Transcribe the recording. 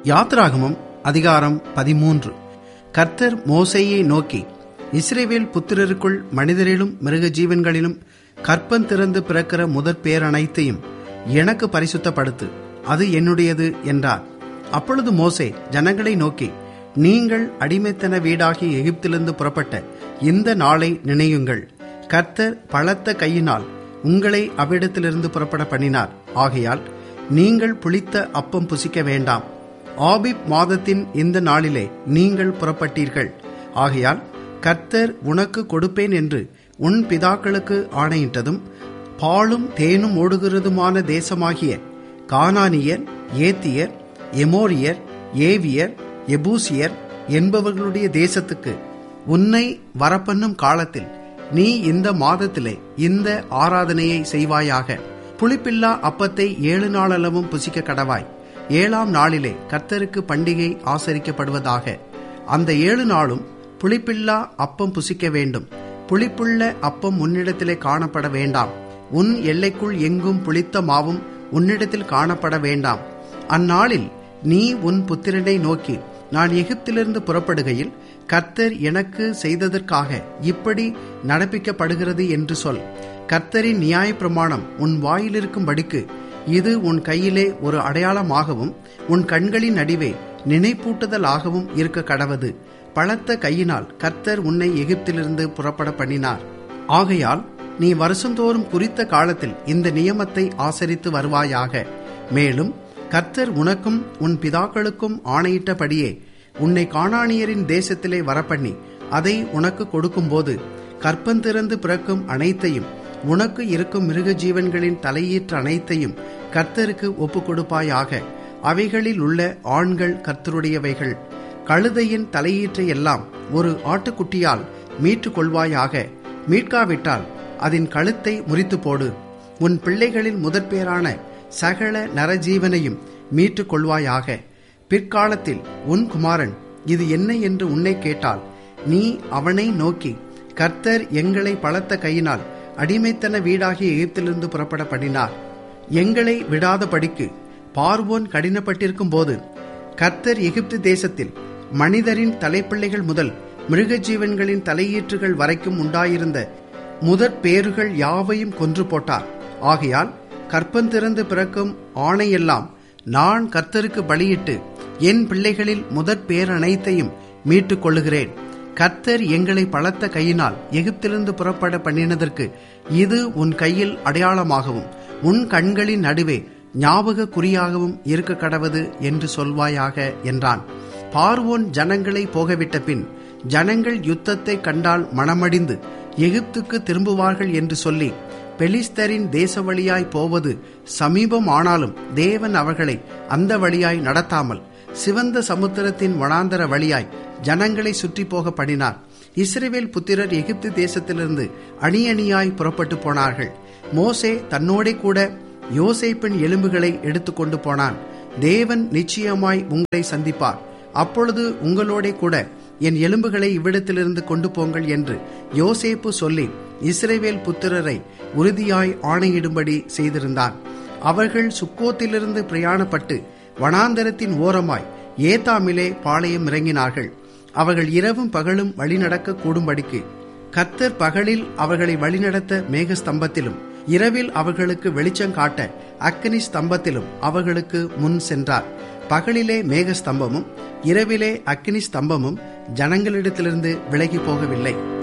யாத்ராகமம் அதிகாரம் பதிமூன்று கர்த்தர் மோசேயை நோக்கி இஸ்ரேவேல் புத்திரருக்குள் மனிதரிலும் மிருக ஜீவன்களிலும் கற்பம் திறந்து பிறக்கிற முதற் பேரனைத்தையும் எனக்கு பரிசுத்தப்படுத்து அது என்னுடையது என்றார் அப்பொழுது மோசே ஜனங்களை நோக்கி நீங்கள் அடிமைத்தன வீடாகிய எகிப்திலிருந்து புறப்பட்ட இந்த நாளை நினையுங்கள் கர்த்தர் பலத்த கையினால் உங்களை அவ்விடத்திலிருந்து புறப்பட பண்ணினார் ஆகையால் நீங்கள் புளித்த அப்பம் புசிக்க வேண்டாம் ஆபிப் மாதத்தின் இந்த நாளிலே நீங்கள் புறப்பட்டீர்கள் ஆகையால் கர்த்தர் உனக்கு கொடுப்பேன் என்று உன் பிதாக்களுக்கு ஆணையிட்டதும் பாலும் தேனும் ஓடுகிறதுமான தேசமாகிய கானானியர் ஏத்தியர் எமோரியர் ஏவியர் எபூசியர் என்பவர்களுடைய தேசத்துக்கு உன்னை வரப்பண்ணும் காலத்தில் நீ இந்த மாதத்திலே இந்த ஆராதனையை செய்வாயாக புளிப்பில்லா அப்பத்தை ஏழு நாளளவும் புசிக்க கடவாய் ஏழாம் நாளிலே கர்த்தருக்கு பண்டிகை ஆசரிக்கப்படுவதாக அந்த ஏழு நாளும் புளிப்பில்லா அப்பம் புசிக்க வேண்டும் புளிப்புள்ள அப்பம் உன்னிடத்திலே காணப்பட வேண்டாம் உன் எல்லைக்குள் எங்கும் புளித்த மாவும் உன்னிடத்தில் காணப்பட வேண்டாம் அந்நாளில் நீ உன் புத்திரனை நோக்கி நான் எகிப்திலிருந்து புறப்படுகையில் கர்த்தர் எனக்கு செய்ததற்காக இப்படி நடப்பிக்கப்படுகிறது என்று சொல் கர்த்தரின் நியாய பிரமாணம் உன் வாயிலிருக்கும்படிக்கு இது உன் கையிலே ஒரு அடையாளமாகவும் உன் கண்களின் நடுவே நினைப்பூட்டுதலாகவும் இருக்க கடவது பலத்த கையினால் கர்த்தர் உன்னை எகிப்திலிருந்து புறப்பட பண்ணினார் ஆகையால் நீ வருஷந்தோறும் குறித்த காலத்தில் இந்த நியமத்தை ஆசரித்து வருவாயாக மேலும் கர்த்தர் உனக்கும் உன் பிதாக்களுக்கும் ஆணையிட்டபடியே உன்னை காணானியரின் தேசத்திலே வரப்பண்ணி அதை உனக்கு கொடுக்கும்போது கற்பந்திறந்து பிறக்கும் அனைத்தையும் உனக்கு இருக்கும் மிருக ஜீவன்களின் தலையீற்று அனைத்தையும் கர்த்தருக்கு ஒப்பு கொடுப்பாயாக அவைகளில் உள்ள ஆண்கள் கர்த்தருடையவைகள் கழுதையின் தலையீற்றை எல்லாம் ஒரு ஆட்டுக்குட்டியால் மீட்டு கொள்வாயாக மீட்காவிட்டால் அதன் கழுத்தை முறித்து போடு உன் பிள்ளைகளின் முதற்பேரான சகல நரஜீவனையும் மீட்டுக் கொள்வாயாக பிற்காலத்தில் உன் குமாரன் இது என்ன என்று உன்னை கேட்டால் நீ அவனை நோக்கி கர்த்தர் எங்களை பலத்த கையினால் அடிமைத்தன வீடாகிய எகிப்திலிருந்து புறப்பட பண்ணினார் எங்களை விடாதபடிக்கு பார்வோன் கடினப்பட்டிருக்கும் போது கர்த்தர் எகிப்து தேசத்தில் மனிதரின் தலைப்பிள்ளைகள் முதல் மிருக ஜீவன்களின் தலையீற்றுகள் வரைக்கும் உண்டாயிருந்த முதற் பேறுகள் யாவையும் கொன்று போட்டார் ஆகையால் கற்பந்திறந்து பிறக்கும் ஆணையெல்லாம் நான் கர்த்தருக்கு பலியிட்டு என் பிள்ளைகளில் முதற் பேரனைத்தையும் மீட்டுக் கொள்ளுகிறேன் கர்த்தர் எங்களை பலத்த கையினால் எகிப்திலிருந்து புறப்பட பண்ணினதற்கு இது உன் கையில் அடையாளமாகவும் உன் கண்களின் நடுவே ஞாபக குறியாகவும் இருக்க கடவது என்று சொல்வாயாக என்றான் பார்வோன் ஜனங்களை போகவிட்ட பின் ஜனங்கள் யுத்தத்தை கண்டால் மனமடிந்து எகிப்துக்கு திரும்புவார்கள் என்று சொல்லி பெலிஸ்தரின் தேச வழியாய் போவது சமீபம் ஆனாலும் தேவன் அவர்களை அந்த வழியாய் நடத்தாமல் சிவந்த சமுத்திரத்தின் வனாந்தர வழியாய் ஜனங்களை சுற்றி போக பண்ணினார் இஸ்ரேவேல் புத்திரர் எகிப்து தேசத்திலிருந்து அணி அணியாய் புறப்பட்டு போனார்கள் மோசே தன்னோடே கூட யோசேப்பின் எலும்புகளை எடுத்துக்கொண்டு போனான் தேவன் நிச்சயமாய் உங்களை சந்திப்பார் அப்பொழுது உங்களோட கூட என் எலும்புகளை இவ்விடத்திலிருந்து கொண்டு போங்கள் என்று யோசேப்பு சொல்லி இஸ்ரேவேல் புத்திரரை உறுதியாய் ஆணையிடும்படி செய்திருந்தான் அவர்கள் சுக்கோத்திலிருந்து பிரயாணப்பட்டு வனாந்தரத்தின் ஓரமாய் ஏதாமிலே பாளையம் இறங்கினார்கள் அவர்கள் இரவும் பகலும் வழிநடக்க கூடும்படிக்கு கத்தர் பகலில் அவர்களை வழிநடத்த மேகஸ்தம்பத்திலும் இரவில் அவர்களுக்கு வெளிச்சம் காட்ட அக்னி ஸ்தம்பத்திலும் அவர்களுக்கு முன் சென்றார் பகலிலே மேகஸ்தம்பமும் இரவிலே அக்னி ஸ்தம்பமும் ஜனங்களிடத்திலிருந்து விலகி போகவில்லை